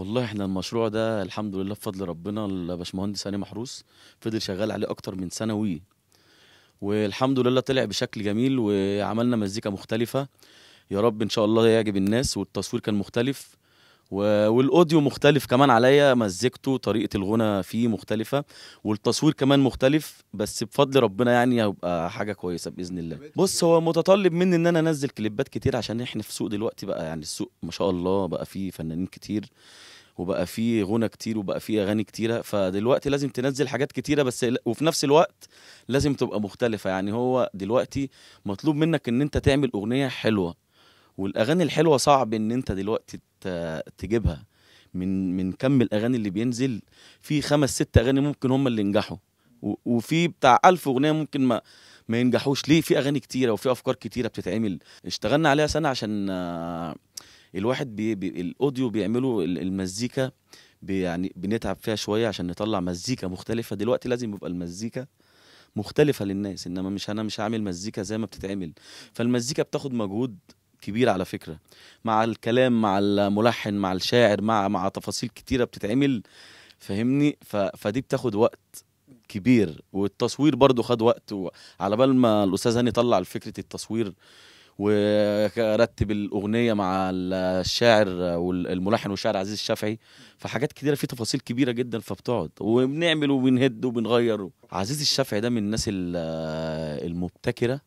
والله احنا المشروع ده الحمد لله بفضل ربنا الباشمهندس هاني محروس فضل شغال عليه اكتر من سنه وي والحمد لله طلع بشكل جميل وعملنا مزيكا مختلفه يا رب ان شاء الله يعجب الناس والتصوير كان مختلف و- والاوديو مختلف كمان عليا مزيكته طريقه الغنى فيه مختلفه والتصوير كمان مختلف بس بفضل ربنا يعني هيبقى حاجه كويسه باذن الله بص هو متطلب مني ان انا انزل كليبات كتير عشان احنا في سوق دلوقتي بقى يعني السوق ما شاء الله بقى فيه فنانين كتير وبقى فيه غنى كتير وبقى فيه اغاني كتيره فدلوقتي لازم تنزل حاجات كتيره بس ل- وفي نفس الوقت لازم تبقى مختلفه يعني هو دلوقتي مطلوب منك ان انت تعمل اغنيه حلوه والاغاني الحلوه صعب ان انت دلوقتي ت- تجيبها من من كم الاغاني اللي بينزل في خمس ست اغاني ممكن هم اللي ينجحوا و- وفي بتاع ألف اغنيه ممكن ما ما ينجحوش ليه في اغاني كتيره وفي افكار كتيره بتتعمل اشتغلنا عليها سنه عشان آه، الواحد بي بي الاوديو بيعملوا ال- المزيكا بي يعني بنتعب فيها شويه عشان نطلع مزيكا مختلفه دلوقتي لازم يبقى المزيكا مختلفه للناس انما مش انا مش هعمل مزيكا زي ما بتتعمل فالمزيكا بتاخد مجهود كبير على فكره مع الكلام مع الملحن مع الشاعر مع مع تفاصيل كتيره بتتعمل فاهمني ف... فدي بتاخد وقت كبير والتصوير برضو خد وقت على بال ما الاستاذ هاني طلع فكره التصوير ورتب الاغنيه مع الشاعر والملحن والشاعر عزيز الشافعي فحاجات كتيره في تفاصيل كبيره جدا فبتقعد وبنعمل وبنهد وبنغير عزيز الشافعي ده من الناس ال- المبتكره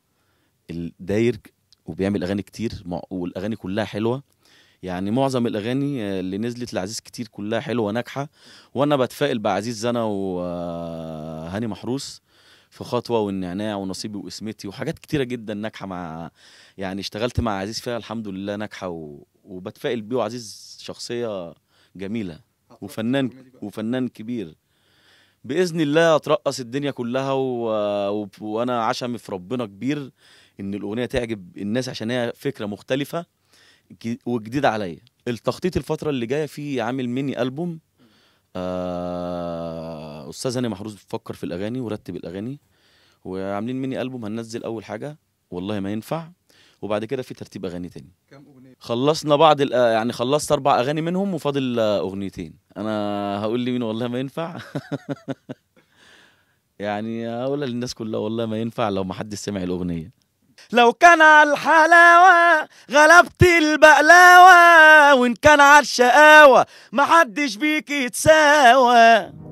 الداير وبيعمل اغاني كتير مع- والاغاني كلها حلوه يعني معظم الاغاني اللي نزلت لعزيز كتير كلها حلوه ناجحه وانا بتفائل بعزيز انا وهاني محروس في خطوه والنعناع ونصيبي واسمتي وحاجات كتيره جدا ناجحه مع يعني اشتغلت مع عزيز فيها الحمد لله ناجحه و... وبتفائل بيه وعزيز شخصيه جميله وفنان وفنان كبير باذن الله اترقص الدنيا كلها و... و... وانا عشمي في ربنا كبير ان الاغنيه تعجب الناس عشان هي فكره مختلفه ج- وجديده عليا التخطيط الفتره اللي جايه فيه عامل ميني البوم آه، استاذ هاني محروس بيفكر في الاغاني ورتب الاغاني وعاملين ميني البوم هننزل اول حاجه والله ما ينفع وبعد كده في ترتيب اغاني تاني كام اغنيه خلصنا بعض الأ- يعني خلصت اربع اغاني منهم وفاضل آه، اغنيتين انا هقول لي مين والله ما ينفع يعني هقولها للناس كلها والله ما ينفع لو ما حد سمع الاغنيه لو كان على الحلاوة غلبت البقلاوة وإن كان على الشقاوة محدش بيك يتساوى